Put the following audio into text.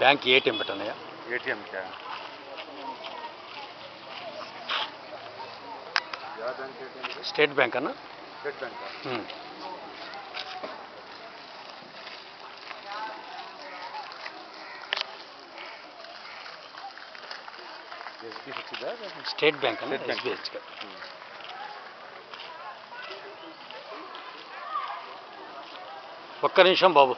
Bank ATM పెట్టనయ్యా ఏటీఎంకా ಯಾವ ಬ್ಯಾಂಕ್ ಏಟಿಎಂ ಇದೆ స్టేట్ బ్యాంక్ అన్న ಸ್ಟೇಟ್ ಬ್ಯಾಂಕಾ ఉమ్. ಎಸ್ ಬಿ ಹಚ್ಚಿದ స్టేట్ బ్యాంక్ అన్న State Bank. ఎస్బీహెచ్ ఒక్క నిమిషం బాబు